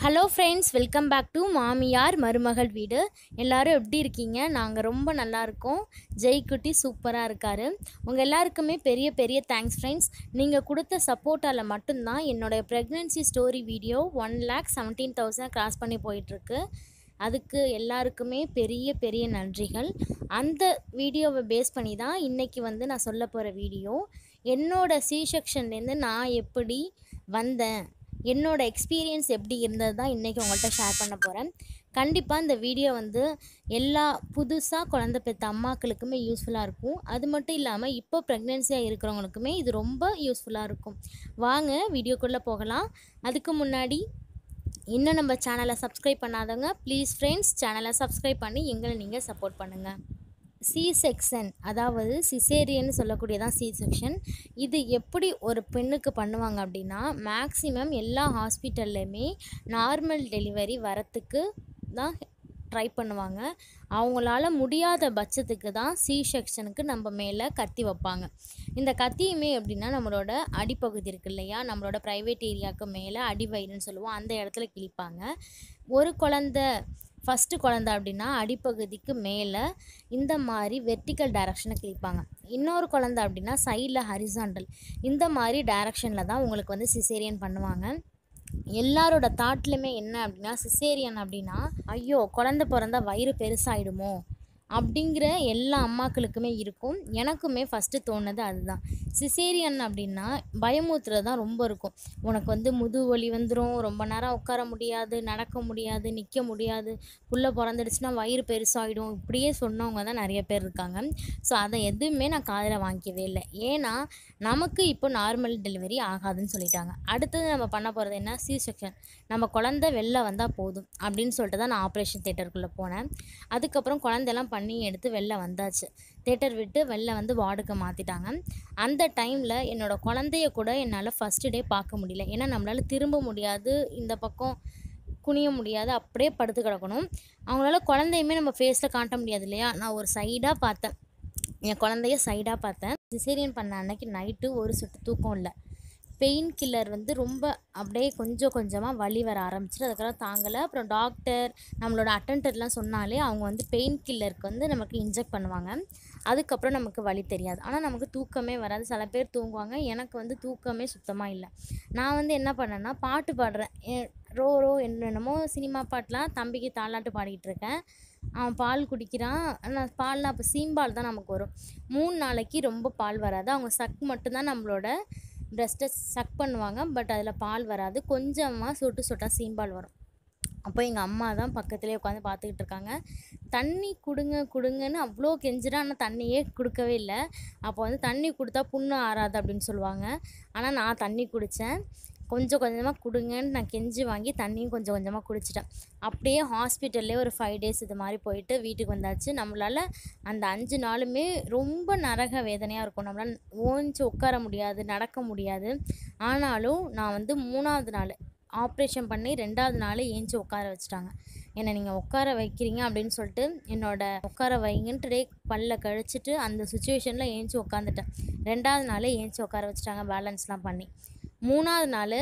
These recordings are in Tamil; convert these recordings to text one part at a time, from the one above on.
hello friends welcome back to மாமியார் மருமகள் வீடு எல்லாரும் எப்படி இருக்கீங்க நாங்கள் ரொம்ப நல்லா இருக்கோம் ஜெய்குட்டி சூப்பராக இருக்கார் உங்கள் எல்லாருக்குமே பெரிய பெரிய தேங்க்ஸ் ஃப்ரெண்ட்ஸ் நீங்கள் கொடுத்த சப்போர்ட்டால் மட்டும்தான் என்னோடய pregnancy story video one lakh seventeen thousand cross பண்ணி போயிட்டுருக்கு அதுக்கு எல்லாருக்குமே பெரிய பெரிய நன்றிகள் அந்த வீடியோவை பேஸ் பண்ணி தான் இன்றைக்கி வந்து நான் சொல்ல போகிற வீடியோ என்னோட சி செக்ஷன்லேருந்து நான் எப்படி வந்தேன் என்னோட எக்ஸ்பீரியன்ஸ் எப்படி இருந்தது தான் இன்றைக்கி உங்கள்கிட்ட ஷேர் பண்ண போகிறேன் கண்டிப்பாக இந்த வீடியோ வந்து எல்லா புதுசாக குழந்த பெற்ற அம்மாக்களுக்குமே யூஸ்ஃபுல்லாக இருக்கும் அது மட்டும் இல்லாமல் இப்போ ப்ரெக்னென்சியாக இருக்கிறவங்களுக்குமே இது ரொம்ப யூஸ்ஃபுல்லாக இருக்கும் வாங்க வீடியோக்குள்ளே போகலாம் அதுக்கு முன்னாடி இன்னும் நம்ம சேனலை சப்ஸ்கிரைப் பண்ணாதவங்க ப்ளீஸ் ஃப்ரெண்ட்ஸ் சேனலை சப்ஸ்கிரைப் பண்ணி எங்களை நீங்கள் சப்போர்ட் பண்ணுங்கள் சி செக்ஷன் அதாவது சிசேரியன்னு சொல்லக்கூடியதான் சி செக்ஷன் இது எப்படி ஒரு பெண்ணுக்கு பண்ணுவாங்க அப்படின்னா மேக்ஸிமம் எல்லா ஹாஸ்பிட்டல்லையுமே நார்மல் டெலிவரி வரத்துக்கு தான் ட்ரை பண்ணுவாங்க அவங்களால முடியாத பட்சத்துக்கு தான் சி செக்ஷனுக்கு நம்ம மேலே கத்தி வைப்பாங்க இந்த கத்தியுமே எப்படின்னா நம்மளோட அடிப்பகுதி இருக்கு இல்லையா நம்மளோட ப்ரைவேட் ஏரியாவுக்கு மேலே அடிவயிறுன்னு சொல்லுவோம் அந்த இடத்துல கிழிப்பாங்க ஒரு குழந்த ஃபஸ்ட்டு குழந்த அப்படின்னா அடிப்பகுதிக்கு மேலே இந்த மாதிரி வெர்டிக்கல் டைரக்ஷனில் கிழிப்பாங்க இன்னொரு குழந்த அப்படின்னா சைடில் ஹரிசாண்டல் இந்த மாதிரி டைரக்ஷனில் தான் உங்களுக்கு வந்து சிசேரியன் பண்ணுவாங்க எல்லாரோட தாட்லையுமே என்ன அப்படின்னா சிசேரியன் அப்படின்னா ஐயோ குழந்த பிறந்தா வயிறு பெருசாயிடுமோ அப்படிங்கிற எல்லா அம்மாக்களுக்குமே இருக்கும் எனக்குமே ஃபஸ்ட்டு தோணுது அதுதான் சிசேரியன் அப்படின்னா பயமுறுத்துறது தான் ரொம்ப இருக்கும் உனக்கு வந்து முதுகு வலி வந்துடும் ரொம்ப நேரம் உட்கார முடியாது நடக்க முடியாது நிற்க முடியாது புள்ள பிறந்துடுச்சுன்னா வயிறு பெருசாகிடும் இப்படியே சொன்னவங்க தான் நிறைய பேர் இருக்காங்க ஸோ அதை எதுவுமே நான் காதில் வாங்கிக்கவே இல்லை ஏன்னா நமக்கு இப்போ நார்மல் டெலிவரி ஆகாதுன்னு சொல்லிட்டாங்க அடுத்தது நம்ம பண்ண போகிறது என்ன சி செக்ஷன் நம்ம குழந்த வெளில வந்தால் போதும் அப்படின்னு சொல்லிட்டு தான் நான் ஆப்ரேஷன் தேட்டருக்குள்ளே போனேன் அதுக்கப்புறம் குழந்தையெல்லாம் பண்ணி எடுத்து வெளில வந்தாச்சு தேட்டர் விட்டு வெளில வந்து வார்டுக்கு மாற்றிட்டாங்க அந்த டைமில் என்னோட குழந்தைய கூட என்னால் ஃபஸ்ட்டு டே பார்க்க முடியல ஏன்னா நம்மளால் திரும்ப முடியாது இந்த பக்கம் குனிய முடியாது அப்படியே படுத்து கிடக்கணும் அவங்களால குழந்தையுமே நம்ம ஃபேஸில் காட்ட முடியாது இல்லையா நான் ஒரு சைடாக பார்த்தேன் என் குழந்தைய சைடாக பார்த்தேன் சிசேரியன் பண்ண அன்னைக்கு நைட்டு ஒரு சொட்டு தூக்கம் இல்லை பெயின் கில்லர் வந்து ரொம்ப அப்படியே கொஞ்சம் கொஞ்சமாக வலி வர ஆரம்பிச்சிட்டு அதுக்கப்புறம் தாங்கலை அப்புறம் டாக்டர் நம்மளோட அட்டன்டர்லாம் சொன்னாலே அவங்க வந்து பெயின் கில்லருக்கு வந்து நமக்கு இன்ஜெக்ட் பண்ணுவாங்க அதுக்கப்புறம் நமக்கு வலி தெரியாது ஆனால் நமக்கு தூக்கமே வராது சில பேர் தூங்குவாங்க எனக்கு வந்து தூக்கமே சுத்தமாக இல்லை நான் வந்து என்ன பண்ணேன்னா பாட்டு பாடுறேன் எ- ரோ ரோ என்னென்னமோ சினிமா பாட்டெலாம் தம்பிக்கு தாலாட்டு பாடிக்கிட்டு இருக்கேன் அவன் பால் குடிக்கிறான் ஆனால் பால்லாம் அப்போ சீம்பால் தான் நமக்கு வரும் மூணு நாளைக்கு ரொம்ப பால் வராது அவங்க சக் மட்டும்தான் நம்மளோட பிரஸ்ட்டை சக் பண்ணுவாங்க பட் அதில் பால் வராது கொஞ்சமாக சொட்டு சொட்டாக சீம்பால் வரும் அப்போ எங்கள் அம்மா தான் பக்கத்துலேயே உட்காந்து பார்த்துக்கிட்டு இருக்காங்க தண்ணி கொடுங்க கொடுங்கன்னு அவ்வளோ கெஞ்சிறேன் ஆனால் தண்ணியே கொடுக்கவே இல்லை அப்போ வந்து தண்ணி கொடுத்தா புண்ணு ஆறாது அப்படின்னு சொல்லுவாங்க ஆனால் நான் தண்ணி குடித்தேன் கொஞ்சம் கொஞ்சமாக கொடுங்கன்னு நான் கெஞ்சி வாங்கி தண்ணியும் கொஞ்சம் கொஞ்சமாக குடிச்சிட்டேன் அப்படியே ஹாஸ்பிட்டல்லே ஒரு ஃபைவ் டேஸ் இது மாதிரி போயிட்டு வீட்டுக்கு வந்தாச்சு நம்மளால் அந்த அஞ்சு நாளுமே ரொம்ப நரக வேதனையாக இருக்கும் நம்மளால் ஓஞ்சி உட்கார முடியாது நடக்க முடியாது ஆனாலும் நான் வந்து மூணாவது நாள் ஆப்ரேஷன் பண்ணி ரெண்டாவது நாள் ஏஞ்சி உட்கார வச்சுட்டாங்க என்னை நீங்கள் உட்கார வைக்கிறீங்க அப்படின்னு சொல்லிட்டு என்னோட உட்கார வைங்கன்ட்டு டே பல்ல கழிச்சிட்டு அந்த சுச்சுவேஷனில் ஏஞ்சி உட்காந்துட்டேன் ரெண்டாவது நாள் ஏஞ்சி உட்கார வச்சுட்டாங்க பேலன்ஸ்லாம் பண்ணி மூணாவது நாள்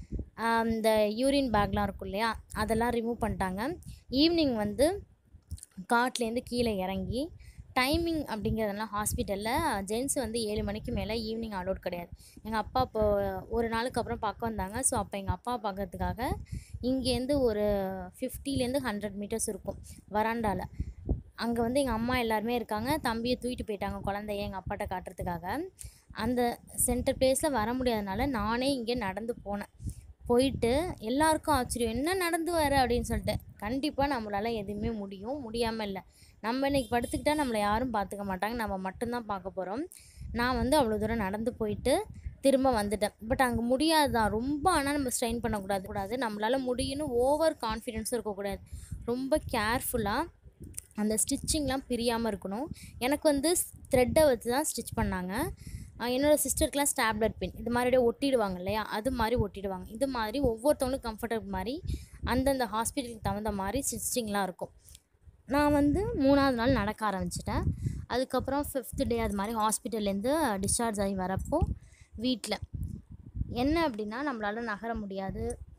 இந்த யூரின் பேக்லாம் இருக்கும் இல்லையா அதெல்லாம் ரிமூவ் பண்ணிட்டாங்க ஈவினிங் வந்து காட்லேருந்து கீழே இறங்கி டைமிங் அப்படிங்கிறதெல்லாம் ஹாஸ்பிட்டலில் ஜென்ஸ் வந்து ஏழு மணிக்கு மேலே ஈவினிங் அலோட் கிடையாது எங்கள் அப்பா இப்போ ஒரு நாளுக்கு அப்புறம் பார்க்க வந்தாங்க ஸோ அப்போ எங்கள் அப்பா பார்க்கறதுக்காக இங்கேருந்து ஒரு ஃபிஃப்டிலேருந்து ஹண்ட்ரட் மீட்டர்ஸ் இருக்கும் வராண்டாவில் அங்கே வந்து எங்கள் அம்மா எல்லாருமே இருக்காங்க தம்பியை தூக்கிட்டு போயிட்டாங்க குழந்தைய எங்கள் அப்பாட்ட காட்டுறதுக்காக அந்த சென்டர் பிளேஸில் வர முடியாதனால நானே இங்கே நடந்து போனேன் போயிட்டு எல்லாருக்கும் ஆச்சரியம் என்ன நடந்து வர அப்படின்னு சொல்லிட்டு கண்டிப்பாக நம்மளால் எதுவுமே முடியும் முடியாமல் இல்லை நம்ம இன்னைக்கு படுத்துக்கிட்டா நம்மளை யாரும் பார்த்துக்க மாட்டாங்க நம்ம மட்டும்தான் பார்க்க போகிறோம் நான் வந்து அவ்வளோ தூரம் நடந்து போயிட்டு திரும்ப வந்துட்டேன் பட் அங்கே முடியாதுதான் ரொம்ப ஆனால் நம்ம ஸ்ட்ரெயின் பண்ணக்கூடாது கூடாது நம்மளால் முடியும்னு ஓவர் கான்ஃபிடென்ஸும் இருக்கக்கூடாது ரொம்ப கேர்ஃபுல்லாக அந்த ஸ்டிச்சிங்லாம் பிரியாமல் இருக்கணும் எனக்கு வந்து த்ரெட்டை வச்சு தான் ஸ்டிச் பண்ணாங்க ஆஹ் என்னோட சிஸ்டருக்குலாம் ஸ்டாப்லெட் பின் இது மாதிரி அப்படியே ஒட்டிடுவாங்க இல்லையா அது மாதிரி ஒட்டிடுவாங்க இது மாதிரி ஒவ்வொருத்தவங்களுக்கும் கம்ஃபர்டபுள் மாதிரி அந்தந்த ஹாஸ்பிட்டலுக்கு தகுந்த மாதிரி ஸ்டிச்சிங்லாம் இருக்கும் நான் வந்து மூணாவது நாள் நடக்க ஆரம்பிச்சிட்டேன் அதுக்கப்புறம் ஃபிஃப்த் டே அது மாதிரி ஹாஸ்பிட்டல்லேருந்து டிஸ்சார்ஜ் ஆகி வரப்போ வீட்டில் என்ன அப்படின்னா நம்மளால நகர முடியாது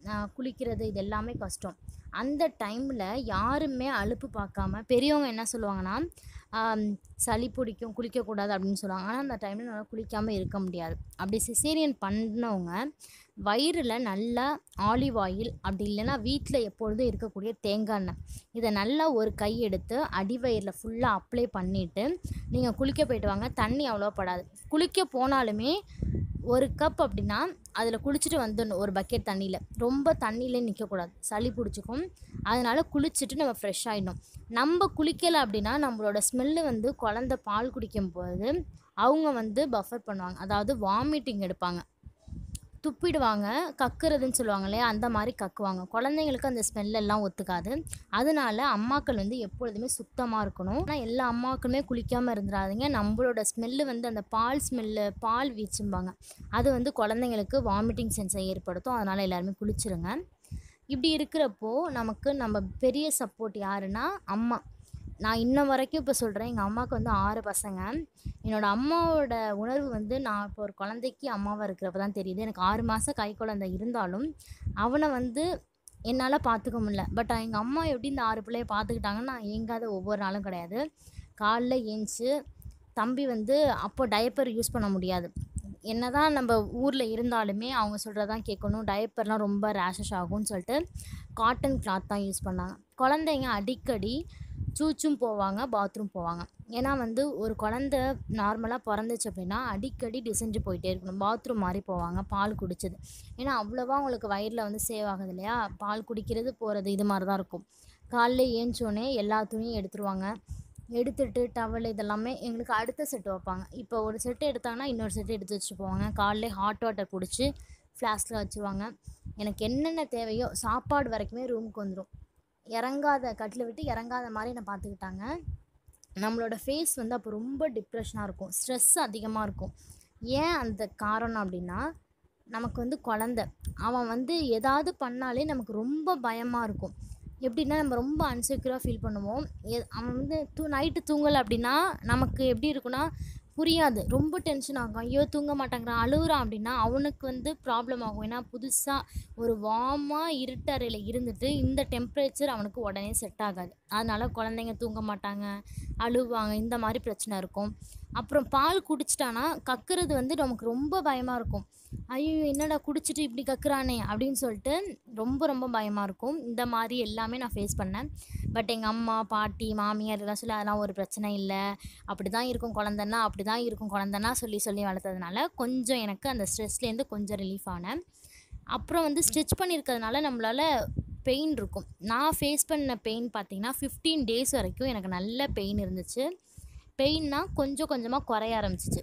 ஆஹ் குளிக்கிறது இது எல்லாமே கஷ்டம் அந்த டைமில் யாருமே அலுப்பு பார்க்காம பெரியவங்க என்ன சொல்லுவாங்கன்னா ஆம், சளி பிடிக்கும் குளிக்கக்கூடாது அப்படின்னு சொல்லுவாங்க ஆனால் அந்த டைமில் நல்லா குளிக்காமல் இருக்க முடியாது அப்படி சிசேரியன் பண்ணவங்க வயிறில் நல்லா ஆலிவ் ஆயில் அப்படி இல்லைன்னா வீட்டில் எப்பொழுதும் இருக்கக்கூடிய தேங்காய் எண்ணெய் இதை நல்லா ஒரு கை எடுத்து அடிவயிறில் ஃபுல்லாக அப்ளை பண்ணிவிட்டு நீங்கள் குளிக்க போயிட்டு வாங்க தண்ணி அவ்வளோ படாது குளிக்க போனாலுமே ஒரு கப் அப்படின்னா அதில் குளிச்சுட்டு வந்துடணும் ஒரு பக்கெட் தண்ணியில் ரொம்ப தண்ணியிலே நிற்கக்கூடாது சளி பிடிச்சிக்கும் அதனால குளிச்சுட்டு நம்ம ஃப்ரெஷ் ஆகிடணும் நம்ம குளிக்கலை அப்படின்னா நம்மளோட ஸ்மெல்லு வந்து குழந்த பால் குடிக்கும் போது அவங்க வந்து பஃபர் பண்ணுவாங்க அதாவது வாமிட்டிங் எடுப்பாங்க துப்பிடுவாங்க கக்குறதுன்னு சொல்லுவாங்க இல்லையா அந்த மாதிரி கக்குவாங்க குழந்தைங்களுக்கு அந்த ஸ்மெல் எல்லாம் ஒத்துக்காது அதனால அம்மாக்கள் வந்து எப்பொழுதுமே சுத்தமாக இருக்கணும் ஆனால் எல்லா அம்மாக்களுமே குளிக்காமல் இருந்துடாதீங்க நம்மளோட ஸ்மெல்லு வந்து அந்த பால் ஸ்மெல்லு பால் வீச்சும்பாங்க அது வந்து குழந்தைங்களுக்கு வாமிட்டிங் சென்ஸை ஏற்படுத்தும் அதனால் எல்லாருமே குளிச்சிருங்க இப்படி இருக்கிறப்போ நமக்கு நம்ம பெரிய சப்போர்ட் யாருன்னா அம்மா நான் இன்ன வரைக்கும் இப்போ சொல்கிறேன் எங்கள் அம்மாவுக்கு வந்து ஆறு பசங்க என்னோடய அம்மாவோட உணர்வு வந்து நான் இப்போ ஒரு குழந்தைக்கு அம்மாவாக இருக்கிறப்ப தான் தெரியுது எனக்கு ஆறு மாதம் கை குழந்தை இருந்தாலும் அவனை வந்து என்னால் பார்த்துக்க முடியல பட் எங்கள் அம்மா எப்படி இந்த ஆறு பிள்ளைய பார்த்துக்கிட்டாங்கன்னு நான் ஏங்காத ஒவ்வொரு நாளும் கிடையாது காலைல ஏஞ்சி தம்பி வந்து அப்போ டயப்பர் யூஸ் பண்ண முடியாது என்னதான் நம்ம ஊரில் இருந்தாலுமே அவங்க சொல்கிறதான் கேட்கணும் டயப்பர்லாம் ரொம்ப ரேஷஸ் ஆகும்னு சொல்லிட்டு காட்டன் கிளாத் தான் யூஸ் பண்ணாங்க குழந்தைங்க அடிக்கடி சூச்சும் போவாங்க பாத்ரூம் போவாங்க ஏன்னா வந்து ஒரு குழந்த நார்மலாக பிறந்துச்சு அப்படின்னா அடிக்கடி டிசெஞ்சு போயிட்டே இருக்கணும் பாத்ரூம் மாதிரி போவாங்க பால் குடிச்சது ஏன்னா அவ்வளோவா அவங்களுக்கு வயிறில் வந்து சேவ் ஆகுது இல்லையா பால் குடிக்கிறது போகிறது இது மாதிரி தான் இருக்கும் காலைல ஏஞ்சோடனே எல்லா துணியும் எடுத்துருவாங்க எடுத்துட்டு டவல் இதெல்லாமே எங்களுக்கு அடுத்த செட்டு வைப்பாங்க இப்போ ஒரு செட்டு எடுத்தாங்கன்னா இன்னொரு செட்டு எடுத்து வச்சுட்டு போவாங்க காலைல ஹாட் வாட்டர் பிடிச்சி ஃப்ளாஸ்கில் வச்சுருவாங்க எனக்கு என்னென்ன தேவையோ சாப்பாடு வரைக்குமே ரூமுக்கு வந்துடும் இறங்காத கட்டில் விட்டு இறங்காத மாதிரி என்னை பார்த்துக்கிட்டாங்க நம்மளோட ஃபேஸ் வந்து அப்போ ரொம்ப டிப்ரெஷனாக இருக்கும் ஸ்ட்ரெஸ் அதிகமாக இருக்கும் ஏன் அந்த காரணம் அப்படின்னா நமக்கு வந்து குழந்த அவன் வந்து ஏதாவது பண்ணாலே நமக்கு ரொம்ப பயமாக இருக்கும் எப்படின்னா நம்ம ரொம்ப அன்செக்யூராக ஃபீல் பண்ணுவோம் எ- அவன் வந்து தூ நைட்டு தூங்கலை அப்படின்னா நமக்கு எப்படி இருக்குன்னா புரியாது ரொம்ப டென்ஷன் ஆகும் ஐயோ தூங்க மாட்டேங்கிறான் அழுகுறான் அப்படின்னா அவனுக்கு வந்து ப்ராப்ளம் ஆகும் ஏன்னா புதுசாக ஒரு வார்மாக இருட்டறையில் இருந்துட்டு இந்த டெம்பரேச்சர் அவனுக்கு உடனே செட் ஆகாது அதனால குழந்தைங்க தூங்க மாட்டாங்க அழுவாங்க இந்த மாதிரி பிரச்சனை இருக்கும் அப்புறம் பால் குடிச்சிட்டானா கக்குறது வந்து நமக்கு ரொம்ப பயமாக இருக்கும் ஐயோ என்னடா குடிச்சிட்டு இப்படி கக்குறானே அப்படின்னு சொல்லிட்டு ரொம்ப ரொம்ப பயமாக இருக்கும் இந்த மாதிரி எல்லாமே நான் ஃபேஸ் பண்ணேன் பட் எங்கள் அம்மா பாட்டி மாமியார் எல்லாம் சொல்லி அதெல்லாம் ஒரு பிரச்சனை இல்லை அப்படி தான் இருக்கும் குழந்தன்னா அப்படி தான் இருக்கும் குழந்தன்னா சொல்லி சொல்லி வளர்த்ததுனால கொஞ்சம் எனக்கு அந்த ஸ்ட்ரெஸ்லேருந்து கொஞ்சம் ரிலீஃப் ஆனேன் அப்புறம் வந்து ஸ்டிச் பண்ணியிருக்கிறதுனால நம்மளால் பெயின் இருக்கும் நான் ஃபேஸ் பண்ண பெயின் பார்த்தீங்கன்னா ஃபிஃப்டீன் டேஸ் வரைக்கும் எனக்கு நல்ல பெயின் இருந்துச்சு பெயின்னா கொஞ்சம் கொஞ்சமாக குறைய ஆரம்பிச்சிச்சு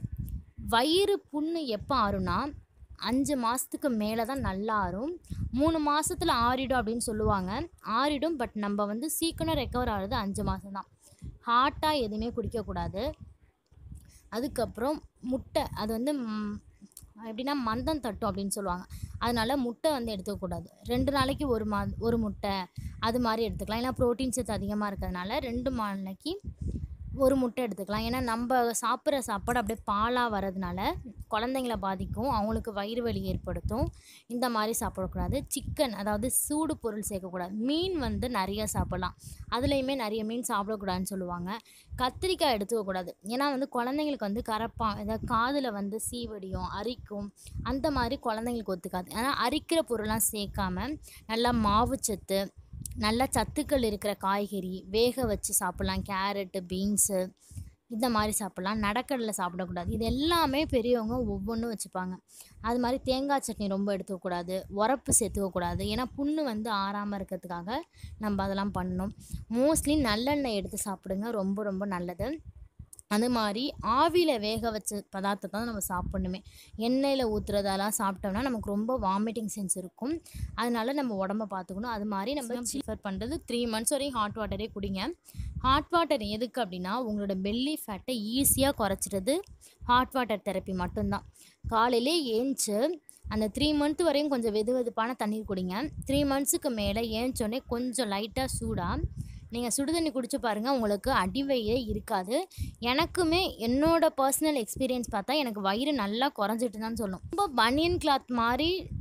வயிறு புண்ணு எப்போ ஆறும்னா அஞ்சு மாதத்துக்கு மேலே தான் நல்லா ஆறும் மூணு மாதத்தில் ஆறிடும் அப்படின்னு சொல்லுவாங்க ஆறிடும் பட் நம்ம வந்து சீக்கிரம் ரெக்கவர் ஆகிறது அஞ்சு மாதம் தான் ஹாட்டாக எதுவுமே குடிக்கக்கூடாது அதுக்கப்புறம் முட்டை அது வந்து ம், எப்படின்னா மந்தம் தட்டும் அப்படின்னு சொல்லுவாங்க அதனால முட்டை வந்து எடுத்துக்கக்கூடாது ரெண்டு நாளைக்கு ஒரு மா ஒரு முட்டை அது மாதிரி எடுத்துக்கலாம் ஏன்னா ப்ரோட்டீன் சத்து அதிகமாக இருக்கிறதுனால ரெண்டு நாளைக்கு ஒரு முட்டை எடுத்துக்கலாம் ஏன்னா நம்ம சாப்பிட்ற சாப்பாடு அப்படியே பாலாக வரதுனால குழந்தைங்கள பாதிக்கும் அவங்களுக்கு வயிறு வலி ஏற்படுத்தும் இந்த மாதிரி சாப்பிடக்கூடாது சிக்கன் அதாவது சூடு பொருள் சேர்க்கக்கூடாது மீன் வந்து நிறைய சாப்பிடலாம் அதுலேயுமே நிறைய மீன் சாப்பிடக்கூடாதுன்னு சொல்லுவாங்க கத்திரிக்காய் எடுத்துக்கக்கூடாது ஏன்னா வந்து குழந்தைங்களுக்கு வந்து கரப்பா ஏதாவது காதில் வந்து சீவடியும் அரிக்கும் அந்த மாதிரி குழந்தைங்களுக்கு ஒத்துக்காது ஆனால் அரிக்கிற பொருள்லாம் சேர்க்காம நல்லா மாவுச்சத்து நல்ல சத்துக்கள் இருக்கிற காய்கறி வேக வச்சு சாப்பிட்லாம் கேரட்டு பீன்ஸு இந்த மாதிரி சாப்பிட்லாம் நடக்கடலை சாப்பிடக்கூடாது இது எல்லாமே பெரியவங்க ஒவ்வொன்றும் வச்சுப்பாங்க அது மாதிரி தேங்காய் சட்னி ரொம்ப எடுத்துக்கக்கூடாது உரப்பு சேர்த்துக்கக்கூடாது ஏன்னா புண்ணு வந்து ஆறாமல் இருக்கிறதுக்காக நம்ம அதெல்லாம் பண்ணணும் மோஸ்ட்லி நல்லெண்ணெய் எடுத்து சாப்பிடுங்க ரொம்ப ரொம்ப நல்லது அது மாதிரி ஆவியில் வேக வச்ச பதார்த்தத்தை தான் நம்ம சாப்பிடணுமே எண்ணெயில் ஊற்றுறதெல்லாம் சாப்பிட்டோம்னா நமக்கு ரொம்ப வாமிட்டிங் சென்ஸ் இருக்கும் அதனால நம்ம உடம்ப பார்த்துக்கணும் அது மாதிரி நம்ம ப்ரிஃபர் பண்ணுறது த்ரீ மந்த்ஸ் வரையும் ஹாட் வாட்டரே குடிங்க ஹாட் வாட்டர் எதுக்கு அப்படின்னா உங்களோட பெல்லி ஃபேட்டை ஈஸியாக குறைச்சிறது ஹாட் வாட்டர் தெரப்பி மட்டும்தான் காலையிலே ஏஞ்சி அந்த த்ரீ மந்த் வரையும் கொஞ்சம் வெது வெதுப்பான தண்ணீர் குடிங்க த்ரீ மந்த்ஸுக்கு மேலே ஏஞ்சோடனே கொஞ்சம் லைட்டாக சூடாக நீங்கள் சுடுதண்ணி குடிச்சு பாருங்கள் உங்களுக்கு அடிவயிறே இருக்காது எனக்குமே என்னோட பர்சனல் எக்ஸ்பீரியன்ஸ் பார்த்தா எனக்கு வயிறு நல்லா குறைஞ்சிட்டு தான் சொல்லும் ரொம்ப பனியன் கிளாத் மாதிரி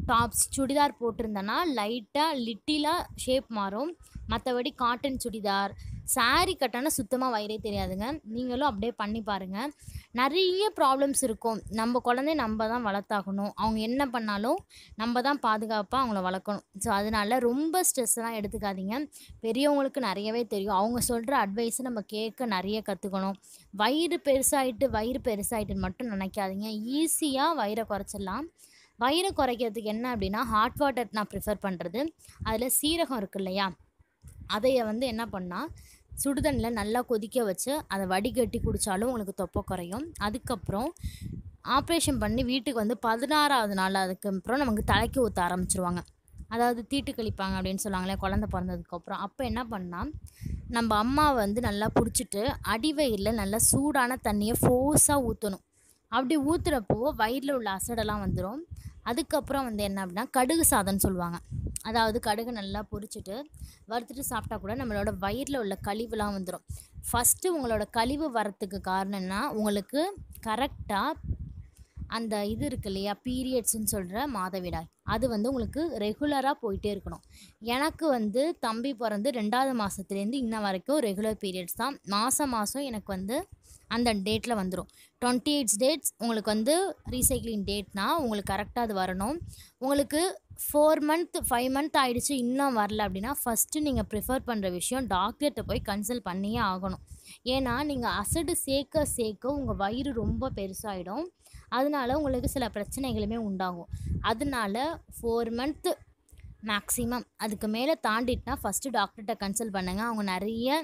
டாப்ஸ் சுடிதார் போட்டிருந்தேன்னா லைட்டாக லிட்டிலாக ஷேப் மாறும் மற்றபடி காட்டன் சுடிதார் saree கட்டினா சுத்தமாக வயிறே தெரியாதுங்க நீங்களும் அப்படியே பண்ணி பாருங்கள் நிறைய ப்ராப்ளம்ஸ் இருக்கும் நம்ம குழந்தைய நம்ம தான் வளர்த்தாகணும் அவங்க என்ன பண்ணாலும் நம்ம தான் பாதுகாப்பாக அவங்கள வளர்க்கணும் ஸோ அதனால ரொம்ப ஸ்ட்ரெஸ்லாம் எடுத்துக்காதீங்க பெரியவங்களுக்கு நிறையவே தெரியும் அவங்க சொல்கிற அட்வைஸை நம்ம கேட்க நிறைய கற்றுக்கணும் வயிறு பெருசாயிட்டு வயிறு பெருசாயிட்டுன்னு மட்டும் நினைக்காதீங்க ஈஸியாக வயிறை குறைச்சிடலாம் வயிறை குறைக்கிறதுக்கு என்ன அப்படின்னா ஹாட் வாட்டர் நான் ப்ரிஃபர் பண்ணுறது அதில் சீரகம் இருக்கு இல்லையா அதைய வந்து என்ன பண்ணால் சுடுதண்ணில் நல்லா கொதிக்க வச்சு அதை வடிகட்டி குடித்தாலும் உங்களுக்கு தொப்பை குறையும் அதுக்கப்புறம் ஆப்ரேஷன் பண்ணி வீட்டுக்கு வந்து பதினாறாவது நாள் அதுக்கப்புறம் நமக்கு தலைக்கு ஊற்ற ஆரம்பிச்சிருவாங்க அதாவது தீட்டு கழிப்பாங்க அப்படின்னு சொல்லுவாங்களே குழந்த பிறந்ததுக்கப்புறம் அப்போ என்ன பண்ணால் நம்ம அம்மா வந்து நல்லா பிடிச்சிட்டு அடிவயிறில் நல்லா சூடான தண்ணியை ஃபோர்ஸாக ஊற்றணும் அப்படி ஊற்றுறப்போ வயிறில் உள்ள அசடெல்லாம் வந்துடும் அதுக்கப்புறம் வந்து என்ன அப்படின்னா கடுகு சாதம்னு சொல்லுவாங்க அதாவது கடுகு நல்லா பொரிச்சிட்டு வறுத்துட்டு சாப்பிட்டா கூட நம்மளோட வயிறில் உள்ள கழிவுலாம் வந்துடும் ஃபஸ்ட்டு உங்களோட கழிவு வரத்துக்கு காரணம்னா உங்களுக்கு கரெக்டாக அந்த இது இருக்கு இல்லையா பீரியட்ஸ்னு சொல்கிற மாதவிடாய் அது வந்து உங்களுக்கு ரெகுலராக போயிட்டே இருக்கணும் எனக்கு வந்து தம்பி பிறந்து ரெண்டாவது மாதத்துலேருந்து இன்ன வரைக்கும் ரெகுலர் பீரியட்ஸ் தான் மாதம் மாதம் எனக்கு வந்து அந்த டேட்டில் வந்துடும் டுவெண்ட்டி எயிட்ஸ் டேட்ஸ் உங்களுக்கு வந்து ரீசைக்ளிங் டேட்னா உங்களுக்கு கரெக்டாக அது வரணும் உங்களுக்கு ஃபோர் மந்த் ஃபைவ் மந்த் ஆயிடுச்சு இன்னும் வரல அப்படின்னா ஃபஸ்ட்டு நீங்கள் ப்ரிஃபர் பண்ணுற விஷயம் டாக்டர்கிட்ட போய் கன்சல்ட் பண்ணியே ஆகணும் ஏன்னா நீங்கள் அசடு சேர்க்க சேர்க்க உங்கள் வயிறு ரொம்ப பெருசாகிடும் அதனால உங்களுக்கு சில பிரச்சனைகளுமே உண்டாகும் அதனால ஃபோர் மந்த்து மேக்ஸிமம் அதுக்கு மேலே தாண்டிட்டுனா ஃபஸ்ட்டு டாக்டர்கிட்ட கன்சல்ட் பண்ணுங்கள் அவங்க நிறைய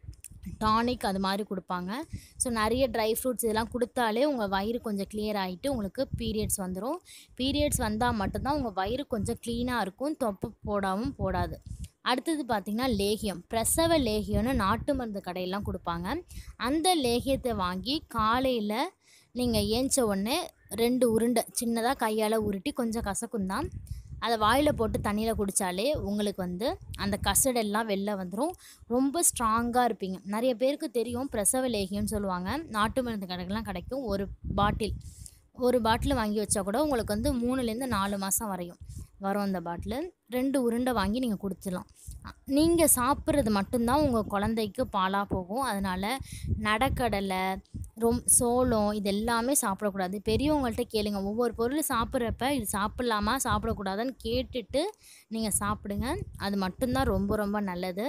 டானிக் அது மாதிரி கொடுப்பாங்க ஸோ நிறைய ட்ரை ஃப்ரூட்ஸ் இதெல்லாம் கொடுத்தாலே உங்கள் வயிறு கொஞ்சம் clear ஆகிட்டு உங்களுக்கு பீரியட்ஸ் வந்துடும் பீரியட்ஸ் வந்தால் மட்டும்தான் உங்கள் வயிறு கொஞ்சம் க்ளீனாக இருக்கும் தொப்பை போடாமல் போடாது அடுத்தது பார்த்திங்கன்னா லேகியம் பிரசவ லேகியம்னு நாட்டு மருந்து கடையெல்லாம் கொடுப்பாங்க அந்த லேகியத்தை வாங்கி காலையில் நீங்கள் ஏஞ்ச உடனே ரெண்டு உருண்டை சின்னதாக கையால் உருட்டி கொஞ்சம் கசக்கும் தான் அதை வாயில் போட்டு தண்ணியில் குடித்தாலே உங்களுக்கு வந்து அந்த கசடெல்லாம் வெளில வந்துடும் ரொம்ப ஸ்ட்ராங்காக இருப்பீங்க நிறைய பேருக்கு தெரியும் பிரசவ லேகியம்னு சொல்லுவாங்க நாட்டு மருந்து கடைக்கெல்லாம் கிடைக்கும் ஒரு பாட்டில் ஒரு பாட்டில் வாங்கி வச்சா கூட உங்களுக்கு வந்து மூணுலேருந்து நாலு மாதம் வரையும் வரும் அந்த பாட்டில் ரெண்டு உருண்டை வாங்கி நீங்கள் குடிச்சிடலாம் நீங்கள் சாப்பிட்றது மட்டும்தான் உங்கள் குழந்தைக்கு பாலாக போகும் அதனால் நடக்கடலை ரொம் சோளம் இது எல்லாமே சாப்பிடக்கூடாது பெரியவங்கள்ட்ட கேளுங்க ஒவ்வொரு பொருள் சாப்பிட்றப்ப இது சாப்பிட்லாமா சாப்பிடக்கூடாதான்னு கேட்டுட்டு நீங்கள் சாப்பிடுங்க அது மட்டும்தான் ரொம்ப ரொம்ப நல்லது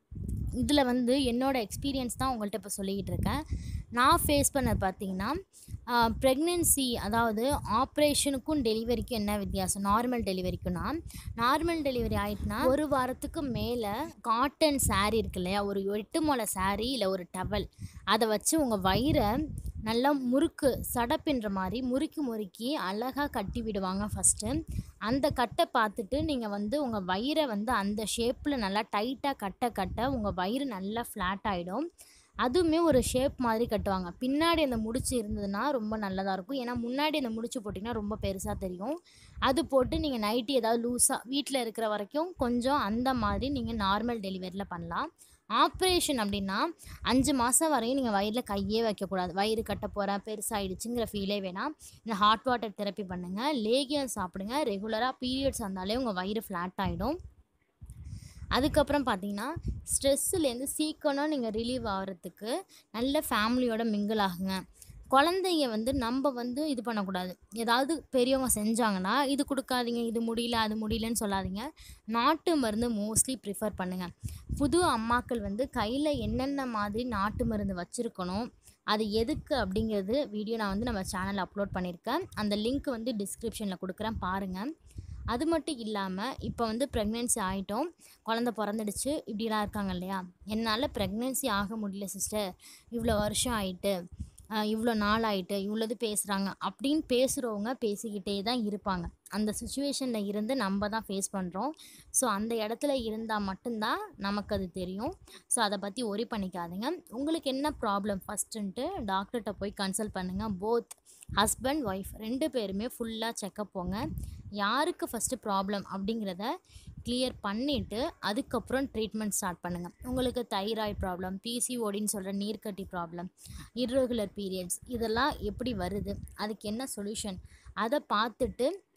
இதில் வந்து என்னோடய எக்ஸ்பீரியன்ஸ் தான் உங்கள்கிட்ட இப்போ சொல்லிக்கிட்டு இருக்கேன் நான் ஃபேஸ் பண்ண பார்த்தீங்கன்னா ப்ரெக்னென்சி அதாவது ஆப்ரேஷனுக்கும் டெலிவரிக்கும் என்ன வித்தியாசம் நார்மல் டெலிவரிக்குன்னா நார்மல் டெலிவரி ஆயிட்டுனா ஒரு வாரத்துக்கு மேலே காட்டன் saree இருக்கு இல்லையா ஒரு எட்டு முளை saree இல்லை ஒரு டவல் அதை வச்சு உங்கள் வயிறை நல்லா முறுக்கு சடப்பின்ற மாதிரி முறுக்கி முறுக்கி அழகாக கட்டி விடுவாங்க ஃபஸ்ட்டு அந்த கட்டை பார்த்துட்டு நீங்கள் வந்து உங்கள் வயிறை வந்து அந்த ஷேப்பில் நல்லா டைட்டாக கட்ட கட்ட உங்கள் வயிறு நல்லா ஃப்ளாட் ஆகிடும் அதுவுமே ஒரு ஷேப் மாதிரி கட்டுவாங்க பின்னாடி அந்த முடிச்சு இருந்ததுன்னா ரொம்ப நல்லதாக இருக்கும் ஏன்னா முன்னாடி அந்த முடிச்சு போட்டிங்கன்னா ரொம்ப பெருசாக தெரியும் அது போட்டு நீங்கள் நைட்டி ஏதாவது லூஸாக வீட்டில் இருக்கிற வரைக்கும் கொஞ்சம் அந்த மாதிரி நீங்கள் நார்மல் டெலிவரியில் பண்ணலாம் ஆப்ரேஷன் அப்படின்னா அஞ்சு மாதம் வரையும் நீங்கள் வயிறில் கையே வைக்கக்கூடாது வயிறு கட்ட போகிறேன் பெருசாகிடுச்சுங்கிற ஃபீலே வேணாம் இந்த ஹாட் வாட்டர் தெரப்பி பண்ணுங்கள் லேகியம் சாப்பிடுங்க ரெகுலராக பீரியட்ஸ் வந்தாலே உங்கள் வயிறு ஃப்ளாட் ஆகிடும் அதுக்கப்புறம் பார்த்தீங்கன்னா ஸ்ட்ரெஸ்ஸுலேருந்து சீக்கிரம் நீங்கள் ரிலீவ் ஆகிறதுக்கு நல்ல ஃபேமிலியோட மிங்கிள் ஆகுங்க குழந்தைங்க வந்து நம்ம வந்து இது பண்ணக்கூடாது ஏதாவது பெரியவங்க செஞ்சாங்கன்னா இது கொடுக்காதீங்க இது முடியல அது முடியலன்னு சொல்லாதீங்க நாட்டு மருந்து மோஸ்ட்லி ப்ரிஃபர் பண்ணுங்கள் புது அம்மாக்கள் வந்து கையில் என்னென்ன மாதிரி நாட்டு மருந்து வச்சுருக்கணும் அது எதுக்கு அப்படிங்கிறது வீடியோ நான் வந்து நம்ம சேனலில் அப்லோட் பண்ணியிருக்கேன் அந்த லிங்க் வந்து டிஸ்கிரிப்ஷனில் கொடுக்குறேன் பாருங்கள் அது மட்டும் இல்லாமல் இப்போ வந்து ப்ரெக்னென்சி ஆகிட்டோம் குழந்த பிறந்துடுச்சு இப்படிலாம் இருக்காங்க இல்லையா என்னால் ப்ரெக்னென்சி ஆக முடியல சிஸ்டர் இவ்வளோ வருஷம் ஆயிட்டு ஆஹ் இவ்வளோ நாள் ஆயிட்டு இவ்வளோது பேசுகிறாங்க அப்படின்னு பேசுகிறவங்க பேசிக்கிட்டே தான் இருப்பாங்க அந்த சுச்சுவேஷனில் இருந்து நம்ம தான் ஃபேஸ் பண்ணுறோம் ஸோ அந்த இடத்துல இருந்தால் மட்டும்தான் நமக்கு அது தெரியும் ஸோ அதை பற்றி ஒரி பண்ணிக்காதீங்க உங்களுக்கு என்ன ப்ராப்ளம் ஃபஸ்ட்டுன்ட்டு டாக்டர்கிட்ட போய் கன்சல்ட் பண்ணுங்கள் போத் ஹஸ்பண்ட் ஒய்ஃப் ரெண்டு பேருமே ஃபுல்லாக செக்கப் போங்க யாருக்கு ஃபஸ்ட்டு ப்ராப்ளம் அப்படிங்கிறத கிளியர் பண்ணிவிட்டு அதுக்கப்புறம் ட்ரீட்மெண்ட் ஸ்டார்ட் பண்ணுங்கள் உங்களுக்கு தைராய்டு ப்ராப்ளம் பிசிஓடின்னு சொல்கிற நீர்க்கட்டி ப்ராப்ளம் irregular பீரியட்ஸ் இதெல்லாம் எப்படி வருது அதுக்கு என்ன சொல்யூஷன் அதை பார்த்துட்டு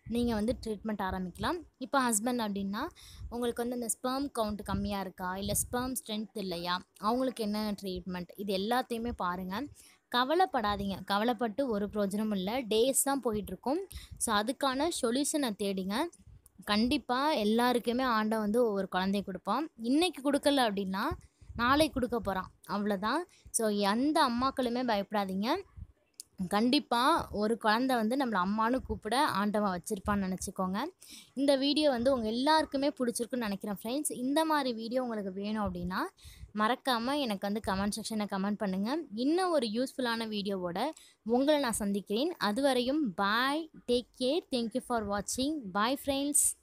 நீங்கள் வந்து ட்ரீட்மெண்ட் ஆரம்பிக்கலாம் இப்போ ஹஸ்பண்ட் அப்படின்னா உங்களுக்கு வந்து அந்த ஸ்பெர்ம் கவுண்ட் கம்மியாக இருக்கா இல்லை ஸ்பெர்ம் ஸ்ட்ரென்த் இல்லையா அவங்களுக்கு என்ன ட்ரீட்மெண்ட் இது எல்லாத்தையுமே பாருங்கள் கவலைப்படாதீங்க கவலைப்பட்டு ஒரு பிரோஜனமும் இல்லை டேஸ் தான் போயிட்டுருக்கும் ஸோ அதுக்கான சொல்யூஷனை தேடிங்க கண்டிப்பாக எல்லாருக்குமே ஆண்டவன் வந்து ஒவ்வொரு குழந்தைய கொடுப்பான் இன்றைக்கி கொடுக்கல அப்படின்னா நாளைக்கு கொடுக்க போகிறான் அவ்வளோதான் ஸோ எந்த அம்மாக்களுமே பயப்படாதீங்க கண்டிப்பாக ஒரு குழந்த வந்து நம்மளை அம்மானு கூப்பிட ஆண்டவன் வச்சுருப்பான்னு நினச்சிக்கோங்க இந்த வீடியோ வந்து உங்கள் எல்லாருக்குமே பிடிச்சிருக்குன்னு நினைக்கிறேன் ஃப்ரெண்ட்ஸ் இந்த மாதிரி வீடியோ உங்களுக்கு வேணும் அப்படின்னா மறக்காமல் எனக்கு வந்து கமெண்ட் செக்ஷனில் கமெண்ட் பண்ணுங்கள் இன்னும் ஒரு யூஸ்ஃபுல்லான வீடியோவோட உங்களை நான் சந்திக்கிறேன் அதுவரையும் bye take care thank you for வாட்சிங் பாய் ஃப்ரெண்ட்ஸ்